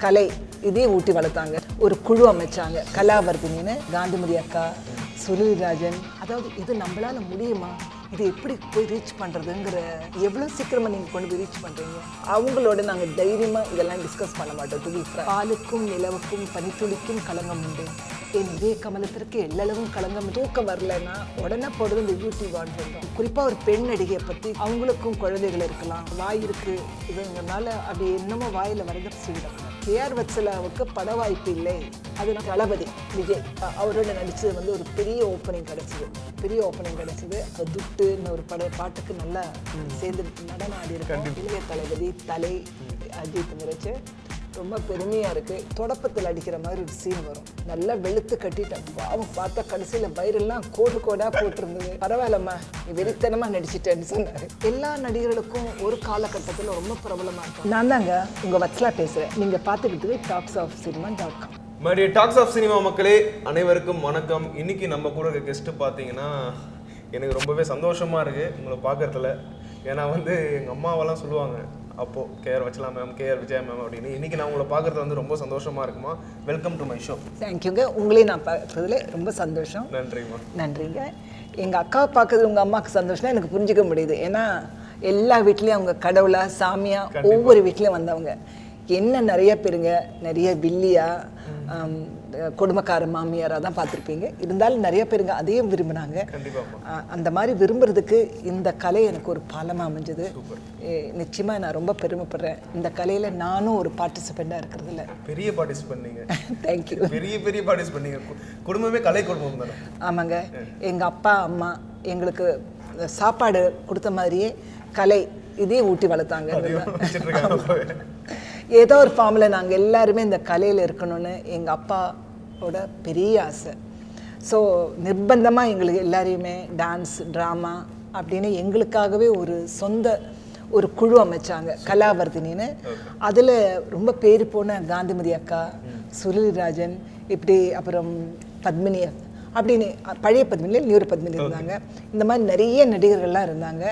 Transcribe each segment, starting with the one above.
கலை இதையும் ஊட்டி வளர்த்தாங்க ஒரு குழு அமைச்சாங்க கலாவர்தினின்னு காந்திமதி அக்கா சுருளிராஜன் அதாவது இது நம்மளால முடியுமா இது எப்படி போய் ரீச் பண்ணுறதுங்கிற எவ்வளோ சீக்கிரமாக நீங்கள் கொண்டு போய் ரீச் பண்ணுறீங்க அவங்களோட நாங்கள் தைரியமாக இதெல்லாம் டிஸ்கஸ் பண்ண மாட்டோம் துளி பாலுக்கும் நிலவுக்கும் பனித்துளிக்கும் களங்கம் உண்டு என் இதே கமலத்திற்கு எல்லளவும் களங்கம் தூக்கம் வரலைன்னா உடனே போடுறது இந்த யூடியூப் ஆன் பண்ணுறோம் குறிப்பாக ஒரு பெண் நடிகையை பற்றி அவங்களுக்கும் குழந்தைகள் இருக்கலாம் வாய் இருக்கு இதுங்கிறனால அப்படி என்னமோ வாயில் வரத செய்யறாங்க கேஆர் வத்சலாவுக்கு பட வாய்ப்பு இல்லை அது நான் தளபதி விஜய் அ- அவரோட நடிச்சது வந்து ஒரு பெரிய ஓப்பனிங் கிடைச்சது பெரிய ஓப்பனிங் கிடைச்சது அது துட்டுன்னு ஒரு பட பாட்டுக்கு நல்லா சேர்ந்து நடனம் ஆடி இருக்கோம் இளைய தளபதி தலை அஜித் முறைச்சு ரொம்ப பெருமையா இருக்கு தொடப்பத்தில் அடிக்கிற மாதிரி ஒரு சீன் வரும் நல்லா வெளுத்து கட்டிட்டேன் பாவம் பார்த்தா கடைசியில வயிறெல்லாம் கோடு கோடா போட்டிருந்தது பரவாயில்லம்மா நீ வெறித்தனமா நடிச்சிட்டேன்னு சொன்னாரு எல்லா நடிகர்களுக்கும் ஒரு காலகட்டத்தில் ரொம்ப பிரபலமா இருக்கும் நான் தாங்க உங்க வத்சலா பேசுறேன் நீங்க பார்த்துக்கிட்டு talks of cinema dot com மறுபடிய டாக்ஸ் ஆஃப் சினிமா மக்களே அனைவருக்கும் வணக்கம் இன்னைக்கு நம்ம கூட இருக்க கெஸ்ட் பார்த்தீங்கன்னா எனக்கு ரொம்பவே சந்தோஷமா இருக்கு உங்களை பார்க்கறதுல ஏன்னா வந்து எங்கள் அம்மாவெல்லாம் சொல்லுவாங்க அப்போ KR Vatsalam ma'am KR Vijaya ma'am அப்படின்னு இன்னைக்கு நான் உங்களை பார்க்கறது வந்து ரொம்ப சந்தோஷமா இருக்குமா வெல்கம் டு மை ஷோ தேங்க்யூங்க உங்களையும் நான் பார்த்ததுல ரொம்ப சந்தோஷம் நன்றிம்மா நன்றிங்க எங்கள் அக்காவை பார்க்கறது உங்கள் அம்மாவுக்கு சந்தோஷம்னா எனக்கு புரிஞ்சுக்க முடியுது ஏன்னா எல்லா வீட்லேயும் அவங்க கடவுளா சாமியா ஒவ்வொரு வீட்லேயும் வந்தவங்க என்ன நிறைய பேருங்க நிறைய வில்லியா ஆம், கொடுமைக்கார மாமியாராக தான் பார்த்துருப்பீங்க இருந்தாலும் நிறைய பேருங்க அதையும் விரும்பினாங்க கண்டிப்பாம்மா ஆ, அந்த மாதிரி விரும்புறதுக்கு இந்த கலை எனக்கு ஒரு பாலமாக அமைஞ்சது நிச்சயமாக நான் ரொம்ப பெருமைப்படுறேன் இந்த கலையில் நானும் ஒரு பார்ட்டிசிபெண்ட்டாக இருக்கிறதுல பெரிய பார்ட்டிசிபென்ட் நீங்க தேங்க்யூ பெரிய பெரிய பார்ட்டிசிபென்ட் நீங்க கு- குடும்பமே கலை குடும்பம் தானே ஆமாங்க எங்கள் அப்பா அம்மா எங்களுக்கு சாப்பாடு கொடுத்த மாதிரியே கலை இதையும் ஊட்டி வளர்த்தாங்க அதையும் வச்சுட்டு இருக்காங்க ஏதோ ஒரு ஃபார்மில் நாங்கள் எல்லாருமே இந்த கலையில் இருக்கணும்னு எங்கள் அப்பாவோட பெரிய ஆசை ஸோ நிர்பந்தமாக எங்களுக்கு எல்லாரையுமே டான்ஸ் ட்ராமா அப்படின்னு எங்களுக்காகவே ஒரு சொந்த ஒரு குழு அமைச்சாங்க கலாவர்தினின்னு அதில் ரொம்ப பேர் போன காந்திமதி அக்கா சுருளிராஜன் இப்படி அப்புறம் பத்மினி அப்படின்னு அ, பழைய பத்மினியில் நியூர் பத்மினி இருந்தாங்க இந்த மாதிரி நிறைய நடிகர்கள்லாம் இருந்தாங்க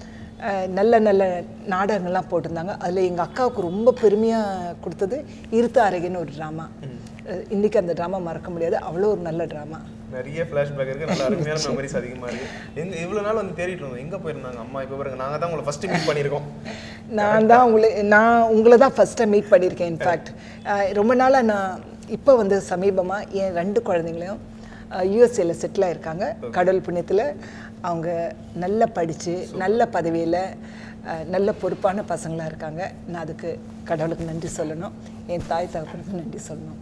அஹ் நல்ல நல்ல நாடகங்கள்லாம் போட்டிருந்தாங்க அதில் எங்கள் அக்காவுக்கு ரொம்ப பெருமையாக கொடுத்தது இருத்த அருகேன்னு ஒரு ட்ராமா இன்றைக்கி அந்த ட்ராமா மறக்க முடியாது அவ்வளோ ஒரு நல்ல ட்ராமா நிறைய ஃப்ளாஷ்பேக் இருக்கு நல்ல அருமையான மெமரிஸ் அதிகமா இருக்கு எங்க இவ்வளவு நாள் வந்து தேடிட்டு இருந்தோம் எங்க போயிருந்தாங்க அம்மா இப்போ பாருங்க நாங்க தான் உங்களை ஃபர்ஸ்ட் மீட் பண்ணியிருக்கோம் நான் தான் உங்களை நான் உங்களை தான் ஃபஸ்ட்டாக மீட் பண்ணியிருக்கேன் இன்ஃபேக்ட் ரொம்ப நாளாக நான் இப்போ வந்து சமீபமாக என் ரெண்டு குழந்தைங்களையும் யூஎஸ்ஏல செட்டில் ஆயிருக்காங்க கடவுள் புண்ணியத்தில் அவங்க நல்லா படித்து நல்ல பதவியில் நல்ல பொறுப்பான பசங்களாக இருக்காங்க நான் அதுக்கு கடவுளுக்கு நன்றி சொல்லணும் என் தாய் தகப்பனுக்கு நன்றி சொல்லணும்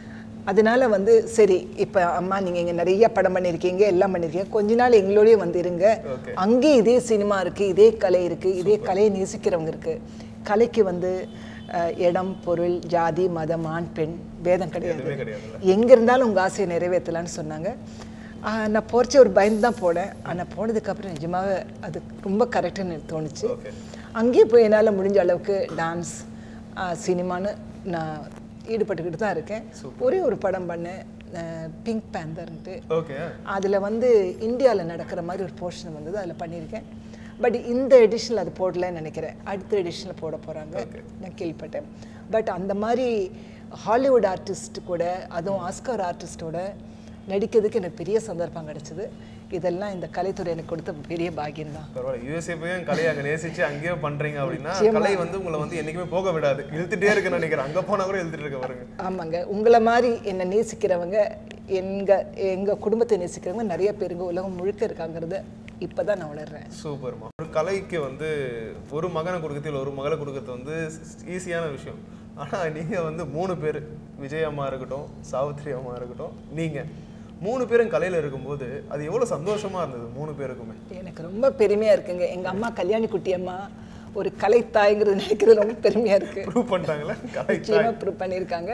அதனால வந்து சரி இப்போ அம்மா நீங்கள் இங்கே நிறைய படம் பண்ணியிருக்கீங்க எல்லாம் பண்ணியிருக்கீங்க கொஞ்ச நாள் எங்களோடய வந்து இருங்க Okay. அங்கேயும் இதே சினிமா இருக்குது இதே கலை இருக்குது இதே கலையை நேசிக்கிறவங்க இருக்குது கலைக்கு வந்து அஹ், இடம் பொருள் ஜாதி மதம் ஆண் பெண் பேதம் கிடையாது எதுவுமே கிடையாதுல்ல எங்கே இருந்தாலும் உங்கள் ஆசையை நிறைவேற்றலான்னு சொன்னாங்க ஆஹ், நான் போகிறச்ச ஒரு பயந்து தான் போனேன் ஆனால் போனதுக்கப்புறம் நிஜமாக அது ரொம்ப கரெக்டுன்னு எனக்கு தோணுச்சு ஓகே அங்கேயே போய் என்னால் முடிஞ்ச அளவுக்கு டான்ஸ் சினிமான்னு நான் ஈடுபட்டுக்கிட்டு தான் இருக்கேன் ஒரே ஒரு படம் பண்ணேன் பிங்க் பேந்தர்ன்ட்டு ஓகே அதில் வந்து இந்தியாவில் நடக்கிற மாதிரி ஒரு போர்ஷன் வந்தது அதில் பண்ணியிருக்கேன் பட் இந்த எடிஷனில் அது போடலன்னு நினைக்கிறேன் அடுத்த எடிஷனில் போட போகிறாங்க நான் கேள்விப்பட்டேன் பட் அந்த மாதிரி ஹாலிவுட் ஆர்டிஸ்ட் கூட அதுவும் ஆஸ்கார் ஆர்டிஸ்டோட நடிக்கிறதுக்கு எனக்கு பெரிய சந்தர்ப்பம் கிடைச்சது இதெல்லாம் இந்த கலைத்துறை எனக்கு கொடுத்த பெரிய பாக்கியம் தான் பரவாயில்ல யூஎஸ்ஏ போய் கலையை அங்க நேசிச்சு அங்கேயே பண்றீங்க அப்படின்னா கலை வந்து உங்களை வந்து என்னைக்குமே போக விடாது இழுத்துட்டே இருக்குன்னு நினைக்கிறேன் அங்க போனா கூட இழுத்துட்டு இருக்க பாருங்க ஆமாங்க உங்களை மாதிரி என்னை நேசிக்கிறவங்க எங்க எங்க குடும்பத்தை நேசிக்கிறவங்க நிறைய பேருங்க உலகம் முழுக்க இருக்காங்கிறத இப்பதான் நான் உணர்றேன் சூப்பர்மா ஒரு கலைக்கு வந்து ஒரு மகனை கொடுக்கறது இல்லை ஒரு மகளை கொடுக்கறது வந்து ஈஸியான விஷயம் ஆனா நீங்க வந்து மூணு பேர் விஜய் அம்மா இருக்கட்டும் சாவித்ரி அம்மா இருக்கட்டும் நீங்க மூணு பேரும் கலையில இருக்கும்போது அது எவ்வளவு சந்தோஷமா இருந்தது மூணு பேருக்குமே எனக்கு ரொம்ப பெருமையா இருக்குங்க எங்க அம்மா கல்யாணி குட்டி அம்மா ஒரு கலைத்தாய்ங்கிறது நினைக்கிறது ரொம்ப பெருமையா இருக்கு ப்ரூவ் பண்ணிட்டாங்களே கலை நிச்சயமா ப்ரூவ் பண்ணியிருக்காங்க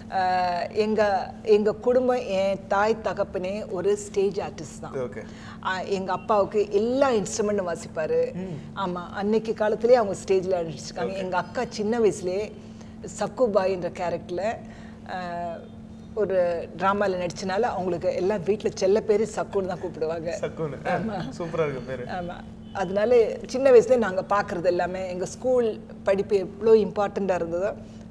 ஆஹ் எங்க எங்க குடும்பம் என் தாய் தகப்பனே ஒரு ஸ்டேஜ் ஆர்டிஸ்ட் தான் ஓகே ஆஹ் எங்க அப்பாவுக்கு எல்லா இன்ஸ்ட்ருமெண்ட்டும் வாசிப்பாரு ஆமா அன்னைக்கு காலத்திலேயே அவங்க ஸ்டேஜ்ல அடிச்சிருக்காங்க எங்க அக்கா சின்ன வயசுலயே சக்குபாய்ன்ற கேரக்டர்ல ஒரு ட்ராமாவில் நடிச்சனால அவங்களுக்கு எல்லாம் வீட்டில் செல்ல பேர் சக்குன்னு தான் கூப்பிடுவாங்க சக்குன்னு சூப்பரா இருக்கு பேரு ஆமா அதனால சின்ன வயசுல நாங்க பார்க்குறது எல்லாமே எங்க ஸ்கூல் படிப்பு எவ்வளோ இம்பார்ட்டண்ட்டாக இருந்ததோ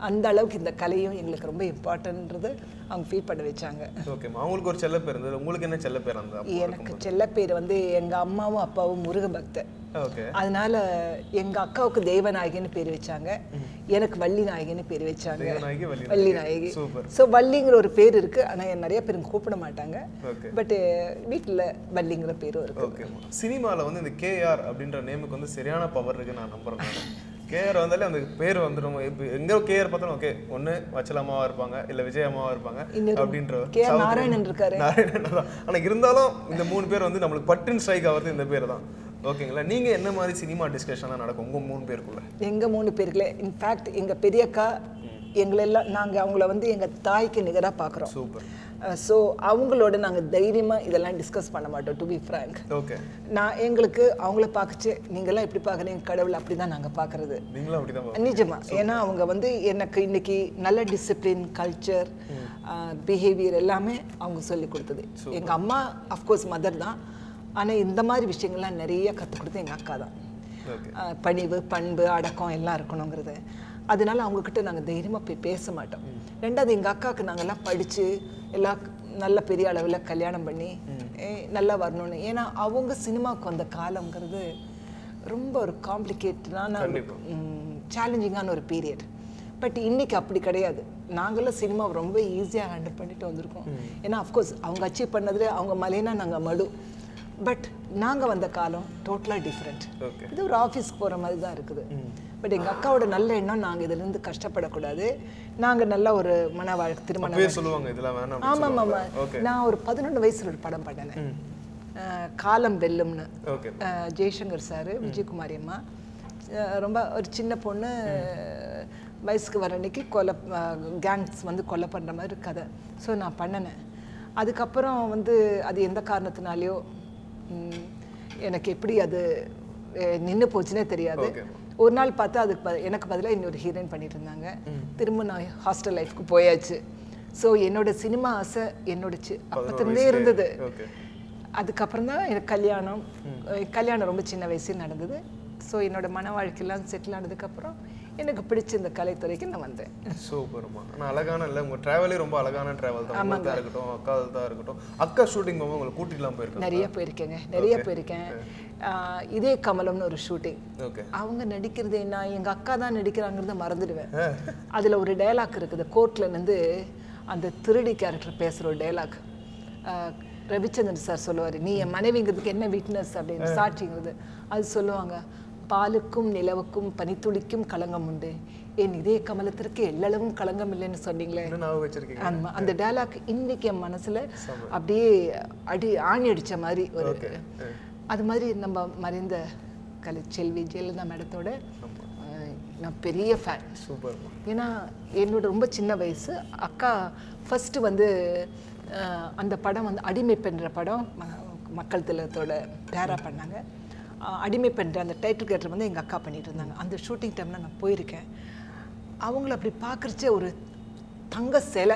அந்த அளவுக்கு இந்த கலையும் எங்களுக்கு ரொம்ப இம்பார்ட்டன்றது அவங்க ஃபீல் பண்ண வச்சாங்க ஓகேம்மா அவங்களுக்கு ஒரு செல்ல பேர் இருந்தது உங்களுக்கு என்ன செல்ல பேர் அந்த எனக்கு செல்ல பேர் வந்து எங்கள் அம்மாவும் அப்பாவும் முருக பக்தர் ஓகே அதனால எங்க அக்காவுக்கு தெய்வநாயகின்னு பேர் வச்சாங்க எனக்கு வள்ளி நாயகின்னு பேர் வச்சாங்க தெய்வநாயகி வள்ளி வள்ளி நாயகி சூப்பர் ஸோ வள்ளிங்கிற ஒரு பேர் இருக்கு ஆனா நிறைய பேர் கூப்பிட மாட்டாங்க ஓகே பட் வீட்டில் வள்ளிங்கிற பேரும் இருக்கு ஓகேம்மா சினிமாவில் வந்து இந்த கேஆர் அப்படின்ற நேமுக்கு வந்து சரியான பவர் இருக்கு நான் நம்புறேன் கேஆர் வந்தாலே அந்த பேர் வந்து நம்ம இப்போ எங்கே கேஆர் பார்த்தாலும் ஓகே ஒன்று வச்சல் அம்மாவா இருப்பாங்க இல்லை விஜய் அம்மாவா இருப்பாங்க அப்படின்ற கே ஆர் நாராயணன் இருக்காரு நாராயணன் தான் ஆனால் இருந்தாலும் இந்த மூணு பேர் வந்து நம்மளுக்கு பட்டுன்னு ஸ்ட்ரைக் ஆகிறது இந்த பேர் தான் ஓகேங்களா நீங்கள் என்ன மாதிரி சினிமா டிஸ்கஷன்லாம் நடக்கும் உங்கள் மூணு பேருக்குள்ள எங்க மூணு பேருக்குள்ள இன்ஃபேக்ட் எங்க பெரியக்கா எங்களெல்லாம் நாங்க அவங்கள வந்து எங்க தாய்க்கு நிகரா பார்க்குறோம் சூப்பர் ஸோ அவங்களோட நாங்க தைரியமா இதெல்லாம் டிஸ்கஸ் பண்ண மாட்டோம் டு பி ஃப்ரேங்க் ஓகே நான் எங்களுக்கு அவங்கள பார்க்கச்சு நீங்களாம் எப்படி பார்க்குறீங்க கடவுள் அப்படி தான் நாங்கள் பார்க்குறது நீங்களும் அப்படி தான் நிஜமா ஏன்னா அவங்க வந்து எனக்கு இன்னைக்கு நல்ல டிசிப்ளின் கல்ச்சர் பிஹேவியர் எல்லாமே அவங்க சொல்லி கொடுத்தது எங்கள் அம்மா அஃப்கோர்ஸ் மதர் தான் ஆனால் இந்த மாதிரி விஷயங்கள்லாம் நிறைய கற்றுக் கொடுத்தது எங்கள் அக்கா தான் ஓகே ஆஹ் பணிவு பண்பு அடக்கம் எல்லாம் இருக்கணுங்கிறது அதனால அவங்கக்கிட்ட நாங்கள் தைரியமாக போய் பேச மாட்டோம் ரெண்டாவது எங்கள் அக்காவுக்கு நாங்கள்லாம் படித்து எல்லாம் நல்ல பெரிய அளவில் கல்யாணம் பண்ணி ஏய், நல்லா வரணும்னு ஏன்னா அவங்க சினிமாவுக்கு வந்த காலங்கிறது ரொம்ப ஒரு காம்ப்ளிகேட்டடான கண்டிப்பா. சேலஞ்சிங்கான ஒரு பீரியட் பட் இன்னைக்கு அப்படி கிடையாது நாங்களும் சினிமாவை ரொம்ப ஈஸியாக ஹேண்டில் பண்ணிட்டு வந்திருக்கோம் ஏன்னா அஃப்கோர்ஸ் அவங்க அச்சீவ் பண்ணதுல அவங்க மலைனா நாங்கள் மடு பட் நாங்கள் வந்த காலம் டோட்டலாக டிஃப்ரெண்ட் ஓகே இது ஒரு ஆஃபீஸ்க்கு போகிற மாதிரி தான் இருக்குது பட் எங்கள் அக்காவோட நல்ல எண்ணம் நாங்கள் இதிலிருந்து கஷ்டப்படக்கூடாது நாங்கள் நல்ல ஒரு மன வாழ்க்கை திருமணம் அப்பவே சொல்லுவாங்க இதெல்லாம் வேணாம் ஆமாம் ஆமாம் ஓகே நான் ஒரு பதினொன்று வயசுல ஒரு படம் பண்ணினேன் அஹ், காலம் வெல்லும்னு ஓகே அஹ், ஜெய்சங்கர் சார் விஜயகுமாரி அம்மா அஹ், ரொம்ப ஒரு சின்ன பொண்ணு வயசுக்கு வர அன்னைக்கு கொலை கேங்ஸ் வந்து கொலை பண்ணுற மாதிரி கதை ஸோ நான் பண்ணினேன் அதுக்கப்புறம் வந்து அது எந்த காரணத்தினாலையோ ம், எனக்கு எப்படி அது நின்று போச்சுன்னே தெரியாது Okay. ஒரு நாள் பார்த்தா அதுக்கு ப- எனக்கு பதிலாக இன்னொரு ஹீரோயின் பண்ணிட்டு இருந்தாங்க திரும்ப நான் ஹாஸ்டல் லைஃப்க்கு போயாச்சு ஸோ என்னோட சினிமா ஆசை என்னோட சி அப்பத்திருந்தே இருந்தது ஓகே அதுக்கப்புறம் தான் எனக்கு கல்யாணம் அஹ் கல்யாணம் ரொம்ப சின்ன வயசுல நடந்தது ஸோ என்னோட மன வாழ்க்கையெல்லாம் செட்டில் ஆனதுக்கப்புறம் எனக்கு பிடிச்ச இந்த கலைத்துறைக்கு நான் வந்தேன் சூப்பர்மா ஆனால் அழகான இல்லை உங்கள் ட்ராவலே ரொம்ப அழகான ட்ராவல் தான் உங்களுக்கா இருக்கட்டும் அக்கா தான் இருக்கட்டும் அக்கா ஷூட்டிங் போகும்போது உங்களை கூட்டிட்டுலாம் போயிருக்கேன் நிறைய போயிருக்கேங்க நிறைய போயிருக்கேன் ஆஹ் இதே கமலம்னு ஒரு ஷூட்டிங் ஓகே அவங்க நடிக்கிறது நான் எங்க அக்கா தான் நடிக்கிறாங்கிறத மறந்துடுவேன் அதுல ஒரு டயலாக் இருக்குது கோர்ட்ல இருந்து அந்த திருடி கேரக்டர் பேசுற ஒரு டயலாக் ரவிச்சந்திரன் சார் சொல்லுவாரு நீ என் மனைவிங்கிறதுக்கு என்ன வீக்னஸ் அப்படின்னு சாட்சிங்கிறது அது சொல்லுவாங்க பாலுக்கும் நிலவுக்கும் பனித்துளிக்கும் களங்கம் உண்டு என் இதே கமலத்திற்கு எல்லளவும் களங்கம் இல்லைன்னு சொன்னீங்களே என்ன ஞாபகம் வச்சிருக்கீங்க ஆமா அந்த டயலாக் இன்னைக்கு என் மனசுல அப்படியே அடி ஆணி அடிச்ச மாதிரி ஒரு அது மாதிரி நம்ம மறைந்த கலைச்செல்வி ஜெயலலிதா மேடத்தோட அஹ், நான் பெரிய ஃபேன் சூப்பர்மா ஏன்னா என்னோட ரொம்ப சின்ன வயசு அக்கா ஃபர்ஸ்ட் வந்து அஹ், அந்த படம் வந்து அடிமை பெண்ற படம் ம- மக்கள் திலகத்தோட பேரா பண்ணாங்க அஹ், அடிமை பெண்ற அந்த டைட்டில் கேரக்டர் வந்து எங்கள் அக்கா பண்ணிட்டு இருந்தாங்க அந்த ஷூட்டிங் டைமில் நான் போயிருக்கேன் அவங்கள அப்படி பார்க்குறச்சே ஒரு தங்க சிலை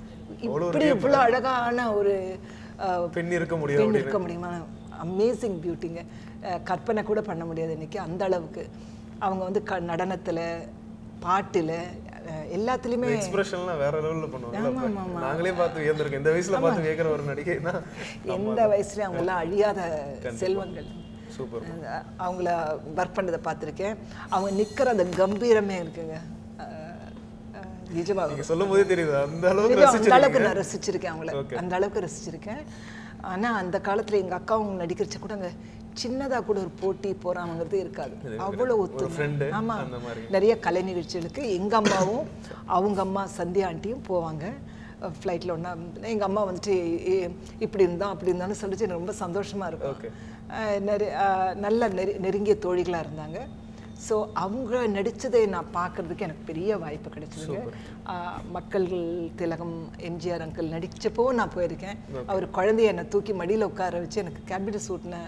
இப்படி இவ்வளோ அழகான ஒரு அஹ், பெண் இருக்க முடியும் பெண் இருக்க முடியுமா அமேசிங் பியூட்டிங்க கற்பனை கூட பண்ண முடியாது இன்னைக்கு அந்த அளவுக்கு அவங்க வந்து க நடனத்தில் பாட்டில் எல்லாத்துலேயுமே எக்ஸ்பிரஷன்லாம் வேற லெவலில் பண்ணுவாங்க நாங்களே பார்த்து வியந்திருக்கோம் இந்த வயசுல பார்த்து வியக்கிற ஒரு நடிகைனா எந்த வயசுலயும் அவங்களாம் அழியாத செல்வங்கள் சூப்பர் அஹ் அவங்கள ஒர்க் பண்ணதை பார்த்துருக்கேன் அவங்க நிற்கிற அந்த கம்பீரமே இருக்குங்க அஹ் அஹ் நிஜமா நீங்க சொல்லும் போதே தெரியுது அந்த அளவுக்கு நிஜம், அந்த ரசிச்சிருக்கீங்க அளவுக்கு நான் ரசிச்சிருக்கேன் அவங்கள அந்த அளவுக்கு ரசிச்சிருக்கேன் ஆனா அந்த காலத்துல எங்க அக்கா அவங்க நடிக்கிறச்ச கூட அங்க சின்னதா கூட ஒரு போட்டி போறாங்கிறது இருக்காது அவ்வளவு friend, ஒத்து ஆமா அந்த மாதிரி. நிறைய கலை நிகழ்ச்சிகளுக்கு எங்க அம்மாவும் அவங்க அம்மா சந்தியா ஆண்டியும் போவாங்க ஃப்ளைட்டில் ஒன்றா எங்கள் அம்மா வந்துட்டு "ஏ, இப்படி இருந்தான் அப்படி இருந்தான்னு சொல்லிட்டு எனக்கு ரொம்ப சந்தோஷமா இருக்கும் Okay. அஹ் நெரு அஹ் நல்ல நெரு நெருங்கிய தோழிகளாக இருந்தாங்க ஸோ அவங்க நடிச்சதை நான் பார்க்கறதுக்கு எனக்கு பெரிய வாய்ப்பு கிடைச்சதுங்க அஹ் மக்கள் திலகம் எம்ஜிஆர் அங்கிள் நடிச்சப்போ நான் போயிருக்கேன் அவர் குழந்தைய என்னை தூக்கி மடியில உட்கார வச்சு எனக்கு கேபினட் சூட்ன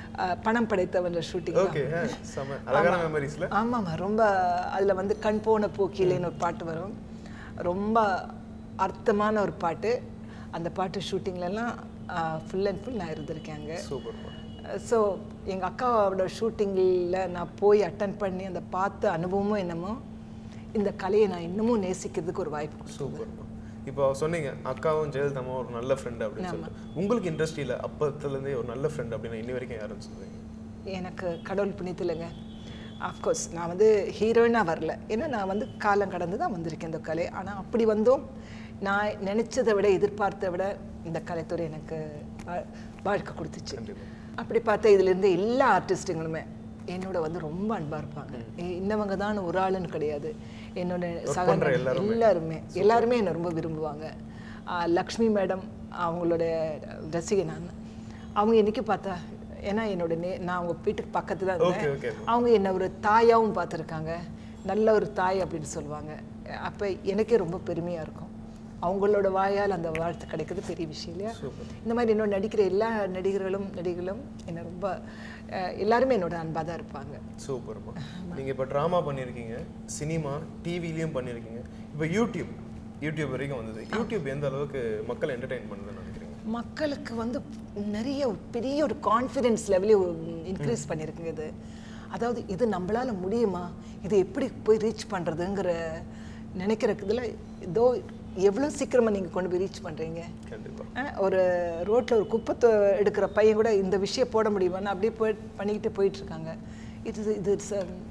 பணம் படைத்தவன் ஷூட்டிங் ஓகே செம அழகான மெமரிஸ்ல ஆமாம்மா ரொம்ப அதில் வந்து கண் போன போக்கிலேன்னு ஒரு பாட்டு வரும் ரொம்ப அர்த்தமான ஒரு பாட்டு அந்த பாட்டு ஷூட்டிங்லலாம் ஃபுல் அண்ட் ஃபுல் நான் இருந்திருக்கேன் அங்கே சூப்பர்மா ஸோ எங்கள் அக்காவோட ஷூட்டிங்கில் நான் போய் அட்டன் பண்ணி அந்த பார்த்த அனுபவமும் என்னமோ இந்த கலையை நான் இன்னமும் நேசிக்கிறதுக்கு ஒரு வாய்ப்பு கொடுத்தது. சூப்பர்மா இப்போ சொன்னீங்க அக்காவும் ஜெயலலிதாவும் ஒரு நல்ல ஃப்ரெண்ட் அப்படின்னு சொல்லிட்டு உங்களுக்கு இண்டஸ்ட்ரியில் அப்பத்துலேருந்தே ஒரு நல்ல ஃப்ரெண்ட் அப்படின்னு இன்னி வரைக்கும் யாருன்னு சொல்லுவீங்க எனக்கு கடவுள் புண்ணியத்தில்லைங்க அஃப்கோர்ஸ் நான் வந்து ஹீரோயினாக வரல ஏன்னா நான் வந்து காலம் கடந்து தான் வந்திருக்கேன் இந்த கலை ஆனால் அப்படி வந்தோம் நான் நினச்சதை விட எதிர்பார்த்த விட இந்த கலைத்துறை எனக்கு வா- வாழ்க்கை கொடுத்துச்சு கண்டிப்பா. அப்படி பார்த்தா இதுலேருந்து எல்லா ஆர்டிஸ்ட்டுங்களுமே என்னோட வந்து ரொம்ப அன்பாக இருப்பாங்க இ- இன்னவங்க தான் ஒரு ஆளுன்னு கிடையாது என்னோட சக பண்ற எல்லாருமே. எல்லாருமே எல்லாருமே என்னை ரொம்ப விரும்புவாங்க ஆ, லக்ஷ்மி மேடம் அவங்களோட ரசிகை நான் அவங்க என்னைக்கு பார்த்தா ஏன்னா என்னோட நே நான் அவங்க வீட்டுக்கு பக்கத்துல தான் Okay, okay. இருந்தேன் அவங்க என்னை ஒரு தாயாவும் பார்த்துருக்காங்க நல்ல ஒரு தாய் அப்படின்னு சொல்லுவாங்க அப்போ எனக்கே ரொம்ப பெருமையாக இருக்கும் அவங்களோட வாயால் அந்த வாழ்த்து கிடைக்கிறது பெரிய விஷயம் இல்லையா இந்த மாதிரி என்னோட நடிக்கிற எல்லா நடிகர்களும் நடிகர்களும் என்னை ரொம்ப அஹ், எல்லாருமே என்னோட அன்பாக தான் இருப்பாங்க சூப்பர்மா நீங்கள் இப்போ ட்ராமா பண்ணியிருக்கீங்க சினிமா டிவிலையும் பண்ணியிருக்கீங்க இப்போ யூடியூப் யூடியூப் வரைக்கும் வந்தது யூடியூப் எந்த அளவுக்கு மக்கள் என்டர்டெயின் பண்ணுதுன்னு நினைக்கிறீங்க மக்களுக்கு வந்து நிறைய ஒரு பெரிய ஒரு கான்ஃபிடென்ஸ் லெவலே இன்க்ரீஸ் பண்ணியிருக்குங்க இது அதாவது இது நம்மளால முடியுமா இது எப்படி போய் ரீச் பண்ணுறதுங்கிற நினைக்கிறதுல இதோ எவ்வளோ சீக்கிரமாக நீங்கள் கொண்டு போய் ரீச் பண்ணுறீங்க கண்டிப்பாக ஒரு ரோட்டில் ஒரு குப்பை தொ- எடுக்கிற பையன் கூட இந்த விஷயம் போட முடியுமான்னு அப்படியே போய் பண்ணிக்கிட்டு போயிட்டு இருக்காங்க இது இது இட்ஸ்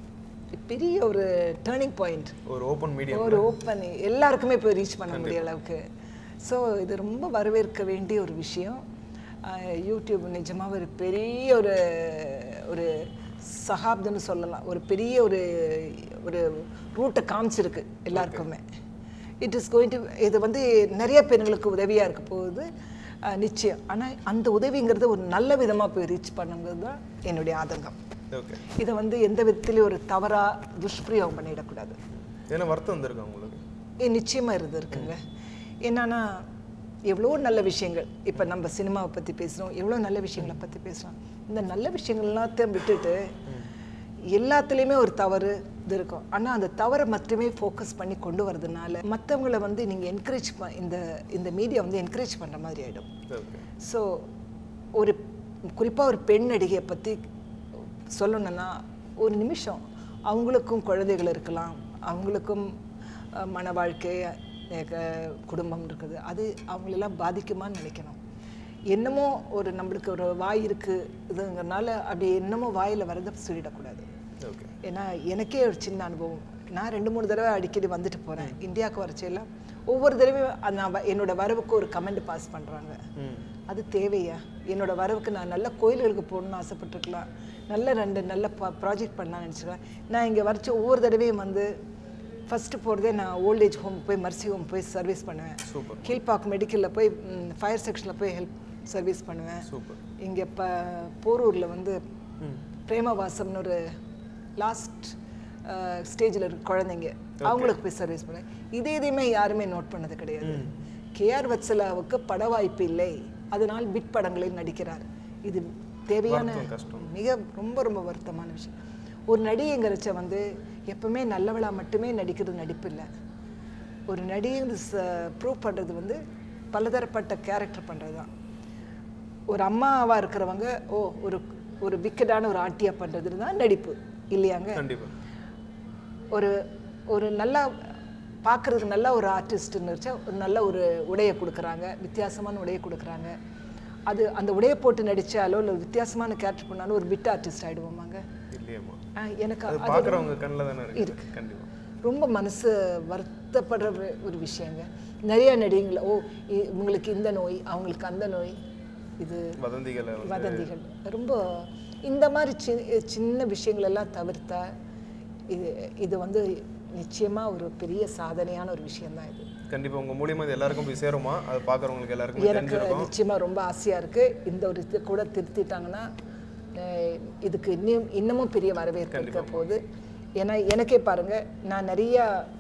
பெரிய ஒரு டேர்னிங் பாயிண்ட் ஒரு ஓப்பன் மீடியம் ஒரு ஓப்பன் எல்லாருக்குமே போய் ரீச் பண்ண முடிய அளவுக்கு ஸோ இது ரொம்ப வரவேற்க வேண்டிய ஒரு விஷயம் அஹ் யூடியூப் நிஜமாக ஒரு பெரிய ஒரு ஒரு சகாப்தம்னு சொல்லலாம் ஒரு பெரிய ஒரு ஒரு ரூட்டை காமிச்சிருக்கு எல்லாருக்குமே இட் இஸ் கோயிங் டு இது வந்து நிறைய பெண்களுக்கு உதவியாக இருக்க போகுது அஹ் நிச்சயம் ஆனால் அந்த உதவிங்கிறது ஒரு நல்ல விதமாக போய் ரீச் பண்ணுங்கிறது தான் என்னுடைய ஆதங்கம் ஓகே இதை வந்து எந்த விதத்திலையும் ஒரு தவறாக துஷ்பிரயோகம் பண்ணிடக்கூடாது ஏன்னா வருத்தம் வந்திருக்கா உங்களுக்கு ஏ நிச்சயமாக இருந்திருக்குங்க என்னன்னா எவ்வளோ நல்ல விஷயங்கள் இப்போ நம்ம சினிமாவை பற்றி பேசுகிறோம் எவ்வளோ நல்ல விஷயங்களை பற்றி பேசுகிறோம் இந்த நல்ல விஷயங்கள் எல்லாத்தையும் விட்டுட்டு எல்லாத்துலேயுமே ஒரு தவறு இது இருக்கும் ஆனால் அந்த தவறை மட்டுமே ஃபோக்கஸ் பண்ணி கொண்டு வரதுனால மற்றவங்களை வந்து நீங்கள் என்கரேஜ் ப இந்த இந்த மீடியா வந்து என்கரேஜ் பண்ணுற மாதிரி ஆகிடும் ஓகே ஸோ ஒரு குறிப்பாக ஒரு பெண் நடிகையை பற்றி சொல்லணும்னா ஒரு நிமிஷம் அவங்களுக்கும் குழந்தைகள் இருக்கலாம் அவங்களுக்கும் அஹ், மன வாழ்க்கை அஹ், க- குடும்பம் இருக்குது அது அவங்களெல்லாம் பாதிக்குமான்னு நினைக்கணும் என்னமோ ஒரு நம்மளுக்கு ஒரு வாய் இருக்குது இதுங்கிறனால அப்படி என்னமோ வாயில் வரதை சொல்லிடக்கூடாது ஓகே ஏன்னா எனக்கே ஒரு சின்ன அனுபவம் நான் ரெண்டு மூணு தடவை அடிக்கடி வந்துட்டு போகிறேன் இந்தியாவுக்கு வரச்செல்லாம் ஒவ்வொரு தடவையும் அது நான் வ- என்னோட வரவுக்கு ஒரு கமெண்ட் பாஸ் பண்ணுறாங்க ம் அது தேவையா என்னோட வரவுக்கு நான் நல்ல கோயில்களுக்கு போகணும்னு ஆசைப்பட்டிருக்கலாம் நல்ல ரெண்டு நல்ல ப்ராஜெக்ட் பண்ணலாம்னு நினச்சிருக்கேன் நான் இங்கே வரைச்ச ஒவ்வொரு தடவையும் வந்து ஃபஸ்ட்டு போகிறதே நான் ஓல்டேஜ் ஹோம் போய் மர்சி ஹோம் போய் சர்வீஸ் பண்ணுவேன் சூப்பர் கீழ்பாக் மெடிக்கலில் போய் ஃபயர் செக்ஷனில் போய் ஹெல்ப் சர்வீஸ் பண்ணுவேன் சூப்பர் இங்கே இப்போ போரூரில் வந்து ம் பிரேமவாசம்னு ஒரு லாஸ்ட் ஸ்டேஜில் இருக்க குழந்தைங்க அவங்களுக்கு போய் சர்வீஸ் பண்ணேன் இதே எதையுமே யாருமே நோட் பண்ணது கிடையாது கேஆர் வத்சலாவுக்கு பட வாய்ப்பு இல்லை அதனால் பிட் படங்களில் நடிக்கிறார் இது தேவையான வருத்தம், கஷ்டம். மிக ரொம்ப ரொம்ப வருத்தமான விஷயம் ஒரு நடிகைங்கிறச்ச வந்து எப்பவுமே நல்லவளா மட்டுமே நடிக்கிறது நடிப்பு இல்லை ஒரு நடிகை ப்ரூவ் பண்ணுறது வந்து பலதரப்பட்ட கேரக்டர் பண்ணுறது தான் ஒரு அம்மாவாக இருக்கிறவங்க ஓ ஒரு ஒரு விக்கெட்டான ஒரு ஆட்டியாக பண்ணுறது தான் நடிப்பு இல்லையாங்க கண்டிப்பா ஒரு ஒரு நல்லா பார்க்குறதுக்கு நல்ல ஒரு ஆர்டிஸ்ட்னு வச்சா ஒரு நல்ல ஒரு உடையை கொடுக்குறாங்க வித்தியாசமான உடையை கொடுக்குறாங்க அது அந்த உடையை போட்டு நடிச்சாலோ இல்லை வித்தியாசமான கேரக்டர் பண்ணாலும் ஒரு பிட் ஆர்டிஸ்ட் ஆகிடுவோமாங்க இல்லையம்மா எனக்கு அது அது பார்க்குறவங்க கண்ணில் தானே இருக்கு கண்டிப்பா ரொம்ப மனசு வருத்தப்படுற ஒரு- ஒரு விஷயங்க நிறைய நடிகைங்கள ஓ இ- இவங்களுக்கு இந்த நோய் அவங்களுக்கு அந்த நோய் இது வதந்திகளை வந்து வதந்திகள் ரொம்ப இந்த மாதிரி சி- சின்ன விஷயங்கள் எல்லாம் தவிர்த்தா இது இது வந்து நிச்சயமா ஒரு பெரிய சாதனையான ஒரு விஷயம்தான் இது கண்டிப்பா உங்க மூலியமா இது எல்லாருக்கும் போய் சேருமா அது பார்க்குறவங்களுக்கு எல்லாருக்குமே எனக்கு தெரிஞ்சிருக்கும் நிச்சயமா ரொம்ப ஆசையா இருக்கு இந்த ஒரு இது கூட திருத்திட்டாங்கன்னா அஹ், இதுக்கு இன்னும் இன்னமும் பெரிய வரவேற்பு இருக்க போகுது ஏன்னா எனக்கே பாருங்க நான் நிறைய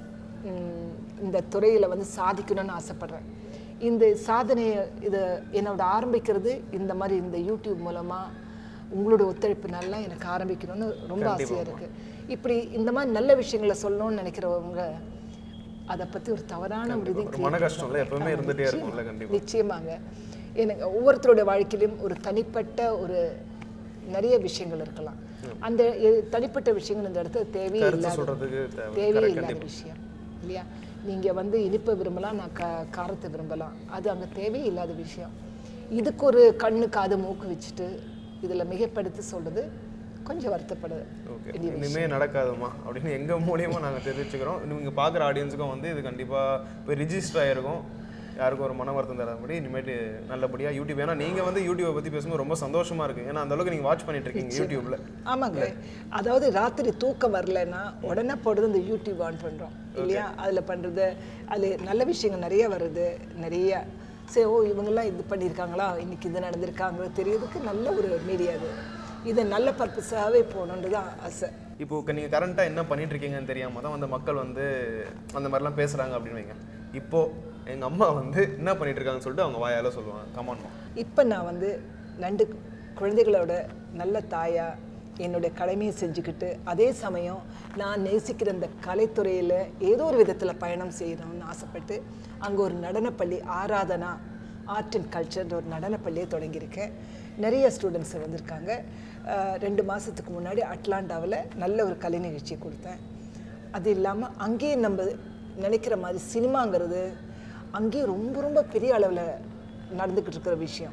ம், இந்த துறையில வந்து சாதிக்கணும்னு ஆசைப்படுறேன் இந்த சாதனையை இதை என்னோட ஆரம்பிக்கிறது இந்த மாதிரி இந்த யூடியூப் மூலமா உங்களோட ஒத்துழைப்புனால எனக்கு ஆரம்பிக்கணும்னு ரொம்ப ஆசையா இருக்கு இப்படி இந்த மாதிரி நல்ல விஷயங்களை சொல்லணும்னு நினைக்கிறவங்க அதை பத்தி ஒரு தவறான ஒரு இதை ஒரு மன கஷ்டம்ல எப்பவுமே இருந்துட்டே இருக்கும்ல கண்டிப்பா நிச்சயமாங்க எனக்கு ஒவ்வொருத்தரோட வாழ்க்கையிலும் ஒரு தனிப்பட்ட ஒரு நிறைய விஷயங்கள் இருக்கலாம் அந்த எ- தனிப்பட்ட விஷயங்கள் இந்த இடத்துல தேவையே கருத்து இல்லாத சொல்றதுக்கு தேவை தேவையே இல்லாத விஷயம் இல்லையா நீங்க வந்து இனிப்பை விரும்பலாம் நான் க காரத்தை விரும்பலாம் அது அங்க தேவையே இல்லாத விஷயம் இதுக்கு ஒரு கண்ணு காது மூக்கு வச்சுட்டு இதுல மிகைப்படுத்தி சொல்றது கொஞ்சம் வருத்தப்படுது ஓகே இனிமே நடக்காதுமா அப்படின்னு எங்க மூலியமா நாங்க தெரிவிச்சுக்கிறோம் நீங்க பார்க்குற ஆடியன்ஸுக்கும் வந்து இது கண்டிப்பா போய் ரிஜிஸ்டர் ஆயிருக்கும் யாருக்கும் ஒரு மன வருத்தம் தராதபடி இனிமேட்டு நல்லபடியா யூடியூப் ஏன்னா நீங்க வந்து யூடியூப்பை பத்தி பேசும்போது ரொம்ப சந்தோஷமா இருக்கு ஏன்னா அந்த அளவுக்கு நீங்க வாட்ச் பண்ணிட்டு இருக்கீங்க யூடியூப்ல ஆமாங்க அதாவது ராத்திரி தூக்கம் வரலைன்னா உடனே போடுறது இந்த யூடியூப் ஆன் பண்றோம் இல்லையா அதுல பண்றது அது நல்ல விஷயங்கள் நிறைய வருது நிறைய சரி ஓ இவங்கெல்லாம் இது பண்ணியிருக்காங்களா இன்னைக்கு இது நடந்திருக்காங்களோ தெரியறதுக்கு நல்ல ஒரு மீடியா அது இது நல்ல பர்பஸாகவே போகணுன்றது தான் ஆசை இப்போ க- நீங்க கரண்டா என்ன பண்ணிட்டு இருக்கீங்கன்னு தெரியாம தான் வந்து மக்கள் வந்து அந்த மாதிரிலாம் பேசுறாங்க அப்படின்னு வைங்க இப்போ எங்க அம்மா வந்து என்ன பண்ணிட்டு இருக்காங்கன்னு சொல்லிட்டு அவங்க வாயால சொல்லுவாங்க கமான்மா இப்போ நான் வந்து ரெண்டு குழந்தைகளோட நல்ல தாயா என்னுடைய கடமையை செஞ்சுக்கிட்டு அதே சமயம் நான் நேசிக்கிற இந்த கலைத்துறையில் ஏதோ ஒரு விதத்தில் பயணம் செய்யணும்னு ஆசைப்பட்டு அங்கே ஒரு நடனப்பள்ளி ஆராதனா ஆர்ட் அண்ட் கல்ச்சர்ன்ற ஒரு நடனப்பள்ளியை தொடங்கியிருக்கேன் நிறைய ஸ்டூடெண்ட்ஸ் வந்திருக்காங்க அஹ் ரெண்டு மாதத்துக்கு முன்னாடி அட்லாண்டாவில் நல்ல ஒரு கலை நிகழ்ச்சி கொடுத்தேன் அது இல்லாமல் அங்கேயும் நம்ம நினைக்கிற மாதிரி சினிமாங்கிறது அங்கேயும் ரொம்ப ரொம்ப பெரிய அளவில் நடந்துக்கிட்டு இருக்கிற விஷயம்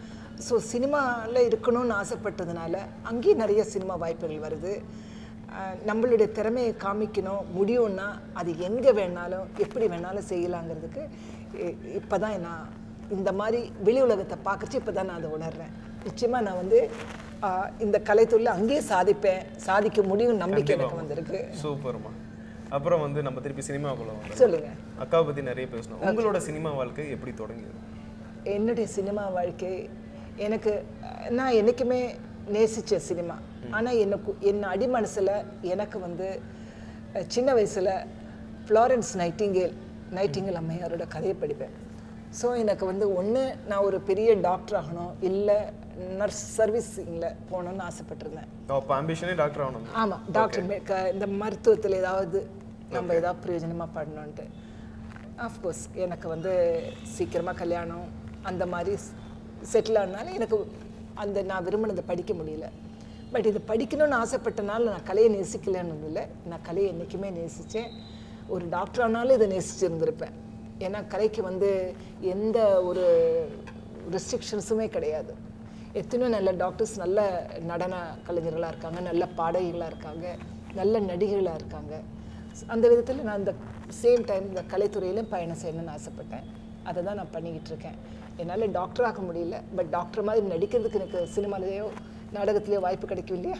ஸோ சினிமாவில் இருக்கணும்னு ஆசைப்பட்டதுனால அங்கேயும் நிறைய சினிமா வாய்ப்புகள் வருது அஹ் நம்மளுடைய திறமையை காமிக்கணும் முடியும்னா அது எங்கே வேணாலும் எப்படி வேணாலும் செய்யலாங்கிறதுக்கு இப்போ தான் நான் இந்த மாதிரி வெளி உலகத்தை பார்க்கறச்சு இப்போ தான் நான் அதை உணர்றேன் நிச்சயமாக நான் வந்து அஹ் இந்த கலைத்துறையில் அங்கேயே சாதிப்பேன் சாதிக்க முடியும் நம்பிக்கை எனக்கு வந்திருக்கு சூப்பர்மா அப்புறம் வந்து நம்ம திருப்பி சினிமாக்குள்ள வந்தோம் சொல்லுங்கள் அக்காவை பத்தி நிறைய பேசணும் உங்களோட சினிமா வாழ்க்கை எப்படி தொடங்கியது என்னுடைய சினிமா வாழ்க்கை எனக்கு அஹ், நான் என்றைக்குமே நேசித்த சினிமா ஆனால் எனக்கு என் அடிமனசில் எனக்கு வந்து அஹ், சின்ன வயசில் ஃப்ளாரன்ஸ் நைட்டிங்கேல் நைட்டிங்கேல் அம்மையாரோட கதையை படிப்பேன் ஸோ எனக்கு வந்து ஒன்று நான் ஒரு பெரிய டாக்டர் ஆகணும் இல்லை நர்ஸ் சர்வீஸிங்கில் போகணுன்னு ஆசைப்பட்டிருந்தேன் அப்போ ஆம்பிஷனே டாக்டர் ஆகணும் ஆமாம் டாக்டர் மே- க- இந்த மருத்துவத்தில் ஏதாவது நம்ம ஏதாவது பிரயோஜனமாக பண்ணணுன்ட்டு ஆஃப்கோர்ஸ் எனக்கு வந்து சீக்கிரமாக கல்யாணம் அந்த மாதிரி செட்டில் ஆனாலும் எனக்கு அந்த நான் விரும்பினதை படிக்க முடியல பட் இது படிக்கணும்னு ஆசைப்பட்டனால நான் கலையை நேசிக்கலைன்னு இல்லை நான் கலையை என்றைக்குமே நேசித்தேன் ஒரு டாக்டர் ஆனாலும் இதை நேசிச்சிருந்திருப்பேன் ஏன்னா கலைக்கு வந்து எந்த ஒரு ரெஸ்ட்ரிக்ஷன்ஸுமே கிடையாது எத்தனையோ நல்ல டாக்டர்ஸ் நல்ல நடன கலைஞர்களாக இருக்காங்க நல்ல பாடகிகளாக இருக்காங்க நல்ல நடிகைகளாக இருக்காங்க அந்த விதத்தில் நான் இந்த சேம் டைம் இந்த கலைத்துறையிலும் பயணம் செய்யணும்னு ஆசைப்பட்டேன் அதை தான் நான் பண்ணிக்கிட்டு இருக்கேன் என்னால் டாக்டர் ஆக முடியல பட் டாக்டர் மாதிரி நடிக்கிறதுக்கு எனக்கு சினிமாலேயோ நாடகத்திலேயோ வாய்ப்பு கிடைக்கும் இல்லையா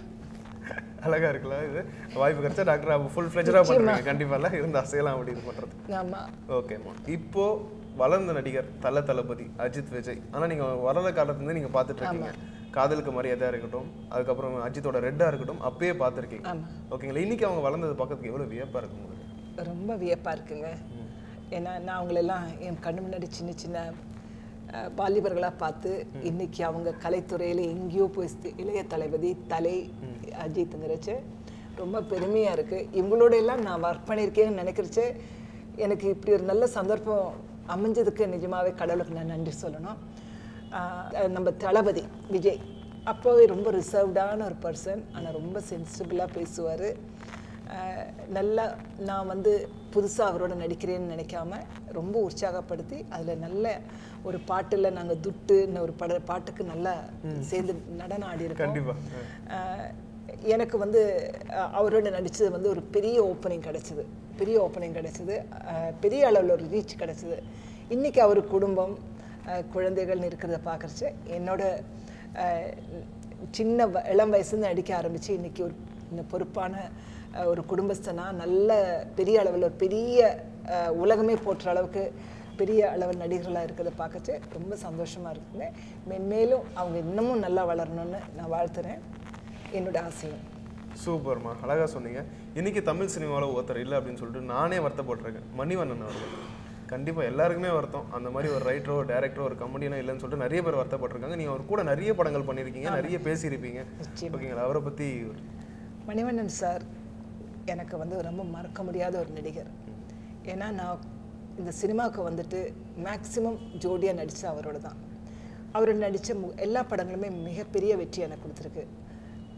அழகா இருக்குல்ல இது வாய்ப்பு கிடைச்சா டாக்டர் ஃபுல் ஃபிளெஜரா பண்ணுறீங்க கண்டிப்பாக இருந்தா செய்யலாம் அப்படி இது பண்றது ஆமாம் ஓகேம்மா இப்போ வளர்ந்த நடிகர் தல தளபதி அஜித் விஜய் ஆனா நீங்க வளர்ந்த காலத்துலேருந்து நீங்க பார்த்துட்டு இருக்கீங்க காதலுக்கு மரியாதையா இருக்கட்டும் அதுக்கப்புறம் அஜித்தோட ரெட்டா இருக்கட்டும் அப்பயே பார்த்துருக்கீங்க ஆமாம் ஓகேங்களா இன்னைக்கு அவங்க வளர்ந்தது பார்க்கறதுக்கு எவ்வளவு வியப்பா இருக்கும் உங்களுக்கு ரொம்ப வியப்பாக இருக்குங்க ஏன்னா நான் அவங்களெல்லாம் என் கண்ணு முன்னாடி சின்ன சின்ன அஹ், வாலிபர்களாக பார்த்து இன்னைக்கு அவங்க கலைத்துறையில் எங்கேயோ போய் ஸ்தி- இளைய தளபதி தலை அஜித்துங்கிறச்சு ரொம்ப பெருமையாக இருக்குது இவங்களோட எல்லாம் நான் ஒர்க் பண்ணியிருக்கேன்னு நினைக்கிறச்சு எனக்கு இப்படி ஒரு நல்ல சந்தர்ப்பம் அமைஞ்சதுக்கு நிஜமாவே கடவுளுக்கு நான் நன்றி சொல்லணும் ஆஹ் நம்ம தளபதி விஜய் அப்போவே ரொம்ப ரிசர்வ்டான ஒரு பர்சன் ஆனால் ரொம்ப சென்சிபிளாக பேசுவார் நல்லா நான் வந்து புதுசாக அவரோட நடிக்கிறேன்னு நினைக்காம ரொம்ப உற்சாகப்படுத்தி அதில் நல்ல ஒரு பாட்டில் நாங்கள் துட்டுன்னு ஒரு பட பாட்டுக்கு நல்லா சேர்ந்து நடனம் ஆடியிருக்கோம் கண்டிப்பா ஆஹ் எனக்கு வந்து அஹ், அவரோட நடித்தது வந்து ஒரு பெரிய ஓப்பனிங் கிடச்சிது பெரிய ஓப்பனிங் கிடச்சிது பெரிய அளவில் ஒரு ரீச் கிடச்சிது இன்றைக்கி அவர் குடும்பம் அஹ், குழந்தைகள்னு இருக்கிறத பார்க்குறச்சு என்னோட அஹ், சின்ன வ- இளம் வயசுலேருந்து நடிக்க ஆரம்பித்து இன்றைக்கி ஒரு இந்த பொறுப்பான அஹ், ஒரு குடும்பஸ்தனா நல்ல பெரிய அளவில் ஒரு பெரிய அஹ், உலகமே போற்ற அளவுக்கு பெரிய அளவில் நடிகர்களாக இருக்கிறத பார்க்கச்சு ரொம்ப சந்தோஷமாக இருக்குங்க மென்மேலும் அவங்க இன்னமும் நல்லா வளரணும்னு நான் வாழ்த்துறேன் என்னோட ஆசையும் சூப்பர்மா அழகா சொன்னீங்க இன்னைக்கு தமிழ் சினிமாவில் ஒருத்தர் இல்லை அப்படின்னு சொல்லிட்டு நானே வருத்தப்பட்டிருக்கேன் மணிவண்ணன் அவர்கள் கண்டிப்பா எல்லாருக்குமே வருத்தம் அந்த மாதிரி ஒரு ரைட்டரோ டேரக்டரோ ஒரு கம்பெனியோ இல்லைன்னு சொல்லிட்டு நிறைய பேர் வருத்தப்பட்டிருக்காங்க நீங்க அவர் கூட நிறைய படங்கள் பண்ணியிருக்கீங்க நிறைய பேசியிருப்பீங்க நிச்சயமா. ஓகேங்களா அவரை பத்தி ஒரு- மணிவண்ணன் சார் எனக்கு வந்து ரொம்ப மறக்க முடியாத ஒரு நடிகர் ஏன்னா நான் இந்த சினிமாவுக்கு வந்துட்டு மேக்ஸிமம் ஜோடியாக நடித்த அவரோட தான் அவர் நடித்த எல்லா படங்களுமே மிகப்பெரிய வெற்றி எனக்கு கொடுத்துருக்கு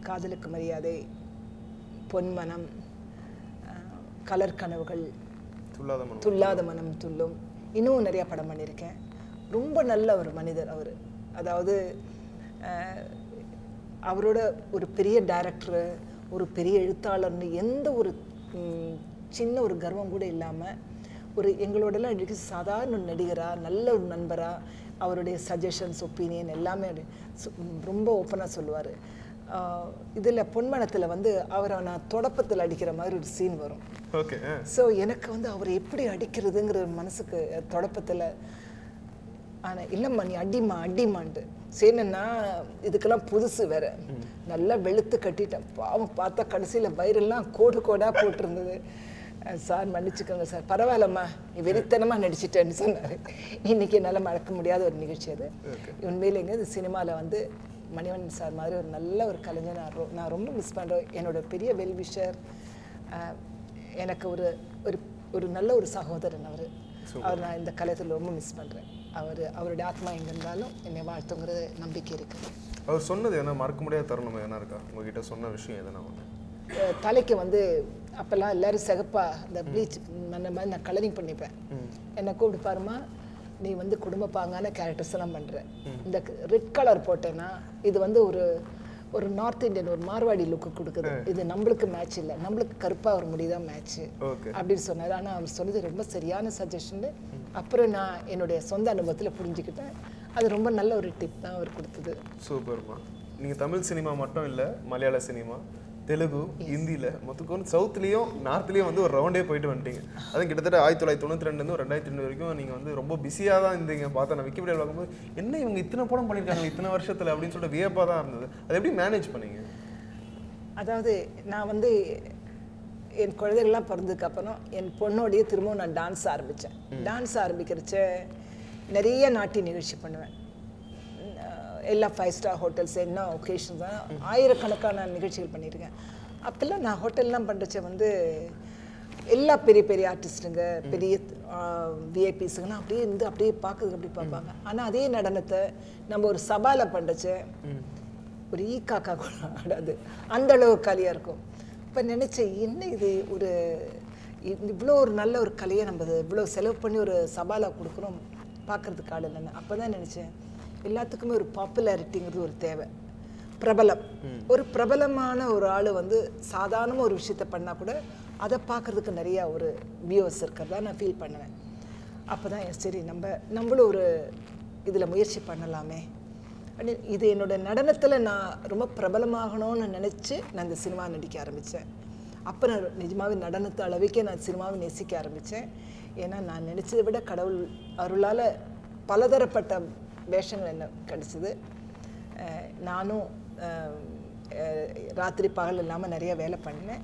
காதலுக்கு மரியாதை பொன்மனம் அஹ், கலர் கனவுகள் துல்லாத மனம் துல்லாத மனம் துள்ளும் இன்னும் நிறைய படம் பண்ணியிருக்கேன் ரொம்ப நல்ல ஒரு மனிதர் அவர் அதாவது அஹ், அவரோட ஒரு பெரிய டைரக்டர் ஒரு பெரிய எழுத்தாளர்னு எந்த ஒரு ம், சின்ன ஒரு கர்வம் கூட இல்லாமல் ஒரு எங்களோடலாம் இன்றைக்கு சாதாரண ஒரு நடிகராக நல்ல ஒரு நண்பராக அவருடைய சஜஷன்ஸ் ஒப்பீனியன் எல்லாமே அப்படி சு- ரொம்ப ஓப்பனாக சொல்லுவார் இதில் பொன்மனத்தில் வந்து அவரை நான் தொடப்பத்தில் அடிக்கிற மாதிரி ஒரு சீன் வரும் ஓகே ஸோ எனக்கு வந்து அவர் எப்படி அடிக்கிறதுங்கிற ஒரு மனசுக்கு தொடப்பத்தில் ஆனால் இல்லைம்மா நீ அடிம்மா அடிமான்ட்டு சரிண்ணா இதுக்கெல்லாம் புதுசு வேற நல்லா வெளுத்து கட்டிட்டேன் பாவம் பார்த்தா கடைசியில் வயிறெல்லாம் கோடு கோடாக போட்டிருந்தது அஹ் சார் மன்னிச்சுக்கோங்க சார் பரவாயில்லம்மா நீ வெறித்தனமாக நடிச்சிட்டேன்னு சொன்னார் இன்னைக்கு என்னால் மறக்க முடியாத ஒரு நிகழ்ச்சி அது உண்மையிலேங்க இந்த சினிமாவில் வந்து மணிவண்ணன் சார் மாதிரி ஒரு நல்ல ஒரு கலைஞர் நான் ரொ- நான் ரொம்ப மிஸ் பண்ணுறேன் என்னோட பெரிய வெல்விஷர் எனக்கு ஒரு ஒரு ஒரு நல்ல ஒரு சகோதரன் அவர் அவர் நான் இந்த கலையத்தில் ரொம்ப மிஸ் பண்ணுறேன் அவர் அவருடைய ஆத்மா எங்கே இருந்தாலும் என்னை வாழ்த்துங்கிற நம்பிக்கை இருக்குது அவர் சொன்னது என்ன மறக்க முடியாத தருணம் எதனா இருக்கா உங்ககிட்ட சொன்ன விஷயம் எதனா ஒன்று அஹ் தலைக்கு வந்து அப்போல்லாம் எல்லாரும் சிகப்பா இந்த ப்ளீச் அந்த மாதிரி நான் கலரிங் பண்ணிப்பேன் என்னை கூப்பிட்டு பாருமா நீ வந்து குடும்ப பாங்கான கேரக்டர்ஸ் எல்லாம் பண்ற இந்த ரெட் கலர் போட்டேன்னா இது வந்து ஒரு ஒரு நார்த் இந்தியன் ஒரு மார்வாடி லுக்கு கொடுக்குது இது நம்மளுக்கு மேட்ச் இல்லை நம்மளுக்கு கருப்பாக ஒரு முடி தான் மேட்ச்சு ஓகே அப்படின்னு சொன்னார் ஆனால் அவர் சொன்னது ரொம்ப சரியான சஜஷன் அப்புறம் நான் என்னுடைய சொந்த அனுபவத்தில் புரிஞ்சுக்கிட்டேன் அது ரொம்ப நல்ல ஒரு டிப் தான் அவர் கொடுத்தது சூப்பர்மா நீங்கள் தமிழ் சினிமா மட்டும் இல்லை மலையாள சினிமா தெலுங்கு ஹிந்தியில் மொத்தக்கும் சவுத்துலேயும் நார்த்லேயும் வந்து ஒரு ரவுண்டே போயிட்டு வந்துட்டீங்க அதுவும் கிட்டத்தட்ட ஆயிரத்தி தொள்ளாயிரத்தி தொண்ணூற்றி ரெண்டுலேருந்து ஒரு ரெண்டாயிரத்தி ரெண்டு வரைக்கும் நீங்கள் வந்து ரொம்ப பிஸியாக தான் இருந்தீங்க பார்த்தா நான் விக்கிபீடியா பார்க்கும்போது என்ன இவங்க இத்தனை படம் பண்ணியிருக்காங்க இத்தனை வருஷத்தில் அப்படின்னு சொல்லிட்டு வியப்பாக தான் இருந்தது அதை எப்படி மேனேஜ் பண்ணீங்க அதாவது நான் வந்து என் குழந்தைகள்லாம் பிறந்ததுக்கு அப்புறம் என் பொண்ணோடைய திரும்பவும் நான் டான்ஸ் ஆரம்பித்தேன் டான்ஸ் ஆரம்பிக்கிறச்ச நிறைய நாட்டிய நிகழ்ச்சி பண்ணுவேன் அஹ் எல்லா ஃபைவ் ஸ்டார் ஹோட்டல்ஸ் என்ன ஒகேஷன்ஸ் ஆயிரக்கணக்கான நிகழ்ச்சிகள் பண்ணியிருக்கேன் அப்போல்லாம் நான் ஹோட்டல்லாம் பண்ணுறச்ச வந்து எல்லா பெரிய பெரிய ஆர்டிஸ்ட்டுங்க பெரிய விஐபிஸுங்கெல்லாம் அப்படியே இருந்து அப்படியே பார்க்குறதுக்கு அப்படி பார்ப்பாங்க ஆனால் அதே நடனத்தை நம்ம ஒரு சபாவில் பண்ணுறச்ச ஒரு ஈ காக்கா கூட ஆடாது அந்த அளவு கலையாக இருக்கும் இப்போ நினச்சேன் என்ன இது ஒரு இ- இவ்வளோ ஒரு நல்ல ஒரு கலையை நம்ம இது இவ்வளோ செலவு பண்ணி ஒரு சபாலா கொடுக்குறோம் பார்க்கறதுக்கு ஆள் இல்லைன்னு அப்போ தான் நினச்சேன் எல்லாத்துக்குமே ஒரு பாப்புலாரிட்டிங்கிறது ஒரு தேவை பிரபலம் ஒரு பிரபலமான ஒரு ஆள் வந்து சாதாரணமாக ஒரு விஷயத்த பண்ணால் கூட அதை பார்க்கறதுக்கு நிறையா ஒரு வியூவர்ஸ் இருக்கிறதா நான் ஃபீல் பண்ணுவேன் அப்போ தான் சரி நம்ம நம்மளும் ஒரு இதில் முயற்சி பண்ணலாமே அப்படி இது என்னோட நடனத்தில் நான் ரொம்ப பிரபலமாகணும்னு நினச்சி நான் இந்த சினிமா நடிக்க ஆரம்பித்தேன் அப்போ நான் நிஜமாவே நடனத்து அளவுக்கே நான் சினிமாவை நேசிக்க ஆரம்பித்தேன் ஏன்னா நான் நினச்சதை விட கடவுள் அருளால் பலதரப்பட்ட வேஷங்கள் என்ன கிடச்சிது நானும் அஹ், அஹ், ராத்திரி பகல் இல்லாமல் நிறைய வேலை பண்ணேன்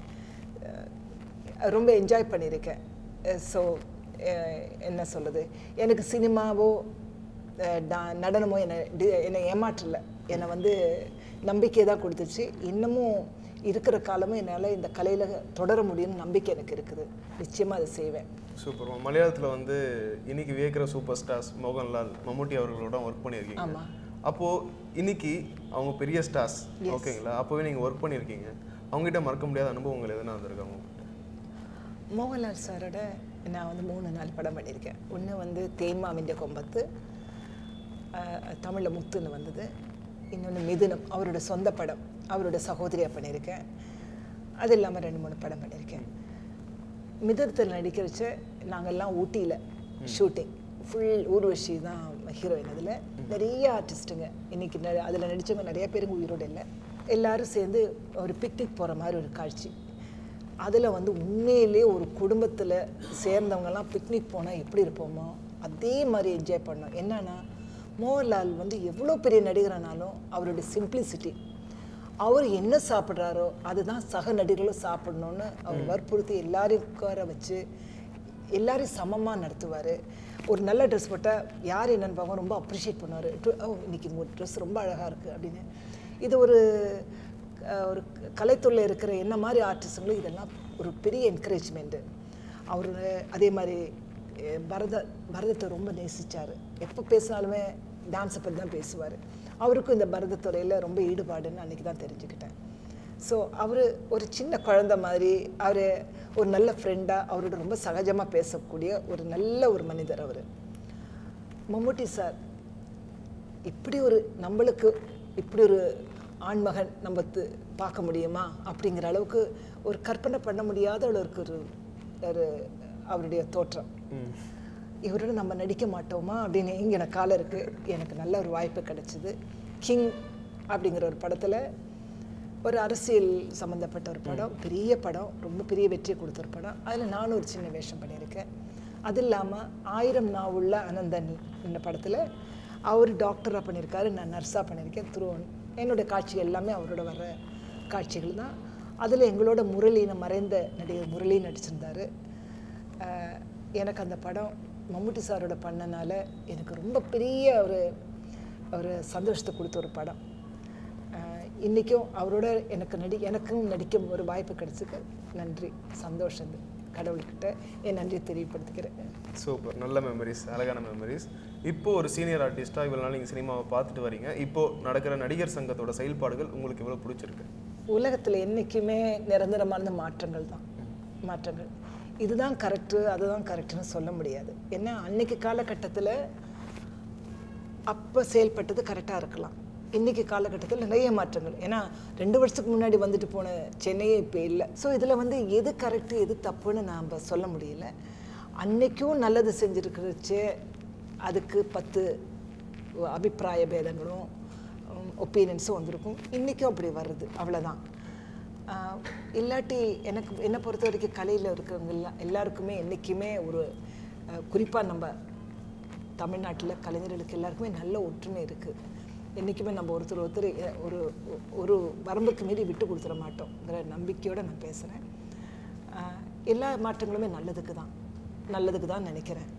அஹ், ரொம்ப என்ஜாய் பண்ணியிருக்கேன் ஸோ என்ன சொல்லுது எனக்கு சினிமாவோ அஹ், டா- நடனமோ என்னை டி- என்னை ஏமாற்றல என்னை வந்து நம்பிக்கை தான் கொடுத்துச்சு இன்னமும் இருக்கிற காலமும் என்னால் இந்த கலையில் தொடர முடியும்னு நம்பிக்கை எனக்கு இருக்குது நிச்சயமாக அதை செய்வேன் சூப்பர்மா மலையாளத்தில் வந்து இன்னைக்கு வியக்கிற சூப்பர் ஸ்டார்ஸ் மோகன்லால் மம்முட்டி அவர்களோட ஒர்க் பண்ணியிருக்கீங்க ஆமா. அப்போ இன்னைக்கு அவங்க பெரிய ஸ்டார்ஸ் ஓகேங்களா அப்போவே நீங்கள் ஒர்க் பண்ணியிருக்கீங்க அவங்ககிட்ட மறக்க முடியாத அனுபவங்கள் எதுனா வந்திருக்காங்க உங்ககிட்ட மோகன்லால் சாரோட நான் வந்து மூணு நாள் படம் பண்ணியிருக்கேன் ஒன்று வந்து தேன்மாவிൻ്റെ கொம்பத்து தமிழில் முத்துன்னு வந்தது இன்னொன்று மிதுனம் அவரோட சொந்த படம் அவரோட சகோதரியாக பண்ணியிருக்கேன் அது இல்லாமல் ரெண்டு மூணு படம் பண்ணியிருக்கேன் மிதத்தில் நடிக்கிறச்ச நாங்கள்லாம் ஊட்டியில் ஷூட்டிங் ஃபுல் ஊர்வஷி தான் ஹீரோயின் அதில் நிறைய ஆர்டிஸ்ட்டுங்க இன்னைக்கு அதில் நடித்தவங்க நிறைய பேருங்க உயிரோடு இல்லை எல்லாரும் சேர்ந்து ஒரு பிக்னிக் போகிற மாதிரி ஒரு காட்சி அதில் வந்து உண்மையிலே ஒரு குடும்பத்தில் சேர்ந்தவங்கலாம் பிக்னிக் போனால் எப்படி இருப்போமோ அதே மாதிரி என்ஜாய் பண்ணோம் என்னன்னா மோகன்லால் வந்து எவ்வளோ பெரிய நடிகரானாலும் அவருடைய சிம்பிளிசிட்டி அவர் என்ன சாப்பிட்றாரோ அதுதான் சக நடிகர்களும் சாப்பிடணும்னு அவர் வற்புறுத்தி எல்லாரையும் உட்கார வச்சு எல்லாரையும் சமமாக நடத்துவார் ஒரு நல்ல ட்ரெஸ் போட்டால் யார் என்னன்னு பார்க்க ரொம்ப அப்ரிஷியேட் பண்ணுவார் ஓ இன்னைக்கு உங்கள் ட்ரெஸ் ரொம்ப அழகாக இருக்குது அப்படின்னு இது ஒரு அஹ், ஒரு கலைத்துறையில் இருக்கிற என்ன மாதிரி ஆர்டிஸ்ட்டுங்களும் இதெல்லாம் ஒரு பெரிய என்கரேஜ்மெண்ட்டு அவர் அதே மாதிரி அஹ், பரத பரதத்தை ரொம்ப நேசிச்சார் எப்போ பேசினாலுமே டான்ஸை பற்றி தான் பேசுவார் அவருக்கும் இந்த பரதத்துறையில் ரொம்ப ஈடுபாடுன்னு அன்றைக்கி தான் தெரிஞ்சுக்கிட்டேன் ஸோ அவர் ஒரு சின்ன குழந்தை மாதிரி அவர் ஒரு நல்ல ஃப்ரெண்டாக அவரோட ரொம்ப சகஜமாக பேசக்கூடிய ஒரு நல்ல ஒரு மனிதர் அவர் மம்முட்டி சார் இப்படி ஒரு நம்மளுக்கு இப்படி ஒரு ஆண்மகன் நம்ம து- பார்க்க முடியுமா அப்படிங்கிற அளவுக்கு ஒரு கற்பனை பண்ண முடியாத அளவுக்கு ஒரு ஒரு அவருடைய தோற்றம் இவரோட நம்ம நடிக்க மாட்டோமா அப்படின்னு இங்கே காலம் இருக்குது எனக்கு நல்ல ஒரு வாய்ப்பு கிடைச்சிது கிங் அப்படிங்கிற ஒரு படத்தில் ஒரு அரசியல் சம்மந்தப்பட்ட ஒரு படம் பெரிய படம் ரொம்ப பெரிய வெற்றி கொடுத்த ஒரு படம் அதில் நானும் ஒரு சின்ன வேஷம் பண்ணியிருக்கேன் அது இல்லாமல் ஆயிரம் நாவுள்ள அனந்தன் இந்த படத்தில் அவர் டாக்டராக பண்ணியிருக்காரு நான் நர்ஸாக பண்ணியிருக்கேன் துருவன் என்னோட காட்சி எல்லாமே அவரோட வர காட்சிகள் தான் அதில் எங்களோட முரளின மறைந்த நடிகர் முரளி நடிச்சிருந்தாரு அஹ் எனக்கு அந்த படம் மம்முட்டி சாரோட பண்ணனால எனக்கு ரொம்ப பெரிய ஒரு ஒரு சந்தோஷத்தை கொடுத்த ஒரு படம் அஹ் இன்னைக்கும் அவரோட எனக்கு நடி எனக்கும் நடிக்க ஒரு வாய்ப்பு கிடைச்சதுக்கு நன்றி சந்தோஷம் கடவுள்கிட்ட என் நன்றியை தெரியப்படுத்திக்கிறேன் சூப்பர் நல்ல மெமரிஸ் அழகான மெமரிஸ் இப்போ ஒரு சீனியர் ஆர்டிஸ்டா இவ்வளவு நாள் நீங்கள் சினிமாவை பார்த்துட்டு வரீங்க இப்போ நடக்கிற நடிகர் சங்கத்தோட செயல்பாடுகள் உங்களுக்கு எவ்வளவு பிடிச்சிருக்கு உலகத்தில் என்றைக்குமே நிரந்தரமான மாற்றங்கள் தான் மாற்றங்கள் இதுதான் கரெக்டு அதுதான் கரெக்டுன்னு சொல்ல முடியாது ஏன்னா அன்னைக்கு காலகட்டத்தில் அப்போ செயல்பட்டது கரெக்டாக இருக்கலாம் இன்னைக்கு காலகட்டத்தில் நிறைய மாற்றங்கள் ஏன்னா ரெண்டு வருஷத்துக்கு முன்னாடி வந்துட்டு போன சென்னையே இப்போ இல்லை ஸோ இதில் வந்து எது கரெக்டு எது தப்புன்னு நாம் சொல்ல முடியல அன்னைக்கும் நல்லது செஞ்சுருக்கிறச்சே அதுக்கு பத்து அபிப்பிராய பேதங்களும் ஒப்பீனியன்ஸும் வந்திருக்கும் இன்றைக்கும் அப்படி வருது அவ்வளோதான் ஆஹ் இல்லாட்டி எனக்கு என்னை பொறுத்த வரைக்கும் கலையில் இருக்கிறவங்க எல்லாம் எல்லாருக்குமே என்றைக்குமே ஒரு குறிப்பாக நம்ம தமிழ்நாட்டில் கலைஞர்களுக்கு எல்லாருக்குமே நல்ல ஒற்றுமை இருக்குது என்றைக்குமே நம்ம ஒருத்தர் ஒருத்தர் எ- ஒரு ஒரு வரம்புக்கு மீறி விட்டு கொடுத்துட மாட்டோங்கிற நம்பிக்கையோடு நான் பேசுகிறேன் எல்லா மாற்றங்களுமே நல்லதுக்கு தான் நல்லதுக்கு தான் நினைக்கிறேன்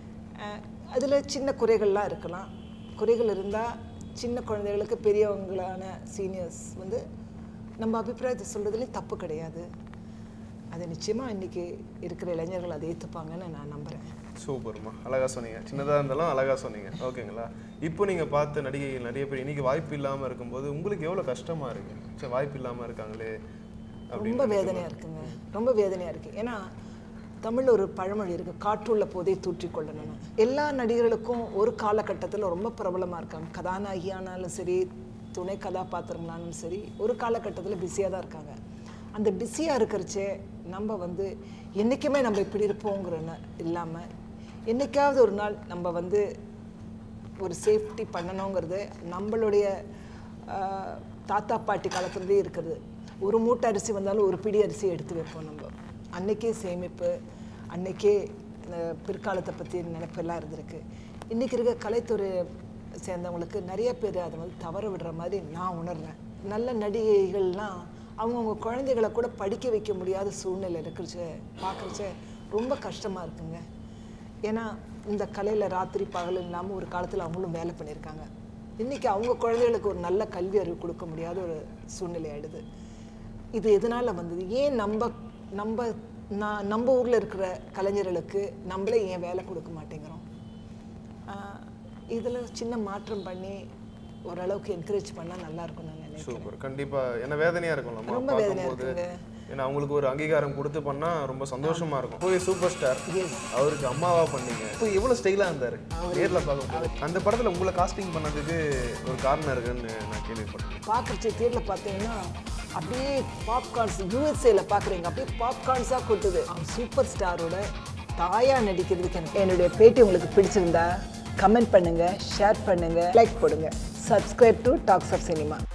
அதில் சின்ன குறைகள்லாம் இருக்கலாம் குறைகள் இருந்தால் சின்ன குழந்தைகளுக்கு பெரியவங்களான சீனியர்ஸ் வந்து நம்ம அபிப்பிராயத்தை சொல்கிறதுலேயும் தப்பு கிடையாது அது நிச்சயமாக இன்றைக்கி இருக்கிற இளைஞர்கள் அதை ஏற்றுப்பாங்கன்னு நான் நம்புகிறேன் சூப்பர்மா அழகா சொன்னீங்க சின்னதா இருந்தாலும் அழகா சொன்னீங்க ஓகேங்களா இப்போ நீங்க பார்த்த நடிகைகள் நிறைய பேர் இன்னைக்கு வாய்ப்பு இல்லாம இருக்கும்போது உங்களுக்கு எவ்வளவு கஷ்டமா இருக்கு சரி வாய்ப்பு இல்லாம இருக்காங்களே ரொம்ப வேதனையாக இருக்குங்க ரொம்ப வேதனையாக இருக்குது ஏன்னா தமிழ்ல ஒரு பழமொழி இருக்குது காற்றுள்ள போதே தூற்றிக் கொள்ளணும்னு எல்லா நடிகர்களுக்கும் ஒரு காலகட்டத்தில் ரொம்ப பிரபலமாக இருக்காங்க கதாநாயகியானாலும் சரி துணை கதாபாத்திரங்களாலும் சரி ஒரு காலகட்டத்தில் பிஸியாக தான் இருக்காங்க அந்த பிஸியாக இருக்கிறச்சே நம்ம வந்து என்றைக்குமே நம்ம இப்படி இருப்போங்கிறன்னு இல்லாமல் என்னைக்காவது ஒரு நாள் நம்ம வந்து ஒரு சேஃப்டி பண்ணணுங்கிறது நம்மளுடைய ஆஹ், தாத்தா பாட்டி காலத்துலேருந்தே இருக்கிறது ஒரு மூட்டை அரிசி வந்தாலும் ஒரு பிடி அரிசி எடுத்து வைப்போம் நம்ம அன்னைக்கே சேமிப்பு அன்னைக்கே அஹ், பிற்காலத்தை பற்றி நினைப்பெல்லாம் இருந்திருக்கு இன்றைக்கி இருக்க கலைத்துறை சேர்ந்தவங்களுக்கு நிறைய பேர் அதை வந்து தவற விடுற மாதிரி நான் உணர்றேன் நல்ல நடிகைகள்லாம் அவங்கவுங்க குழந்தைகளை கூட படிக்க வைக்க முடியாத சூழ்நிலை இருக்கிறச்ச பார்க்குறச்ச ரொம்ப கஷ்டமாக இருக்குங்க ஏன்னா இந்த கலையில் ராத்திரி பகல் இல்லாமல் ஒரு காலத்தில் அவங்களும் வேலை பண்ணியிருக்காங்க இன்றைக்கி அவங்க குழந்தைகளுக்கு ஒரு நல்ல கல்வி அறிவு கொடுக்க முடியாத ஒரு சூழ்நிலை ஆயிடுது இது எதனால் வந்தது ஏன் நம்ம நம்ம நான் நம்ம ஊரில் இருக்கிற கலைஞர்களுக்கு நம்மளே ஏன் வேலை கொடுக்க மாட்டேங்கிறோம் இதில் சின்ன மாற்றம் பண்ணி ஓரளவுக்கு என்கரேஜ் பண்ணால் நல்லா இருக்கும் நான் நினைக்கிறேன் சூப்பர் கண்டிப்பா என்ன வேதனையா இருக்கும்லம்மா ரொம்ப வேதனையா பார்க்கும்போது இருக்குங்க. ஏன்னா அவங்களுக்கு ஒரு அங்கீகாரம் கொடுத்து பண்ணா ரொம்ப சந்தோஷமா இருக்கும் போய் சூப்பர் ஸ்டார் அவருக்கு அம்மாவா பண்ணீங்க இப்போ எவ்வளவு ஸ்டைலா இருந்தாரு நேர்ல பார்க்கும்போது அந்த படத்துல உங்களை காஸ்டிங் பண்ணதுக்கு ஒரு காரணம் இருக்குன்னு நான் கேள்விப்பட்டேன் பார்க்குறச்ச தேரில் பார்த்தீங்கன்னா அப்படியே பாப்கார்ன்ஸ் யூஎஸ்ஏல பார்க்குறீங்க அப்படியே பாப்கார்ன்ஸாக கொட்டுது அவன் சூப்பர் ஸ்டாரோட தாயா நடிக்கிறதுக்கு எனக்கு என்னுடைய பேட்டி உங்களுக்கு பிடிச்சிருந்தா கமெண்ட் பண்ணுங்க ஷேர் பண்ணுங்க லைக் போடுங்க subscribe to talks of cinema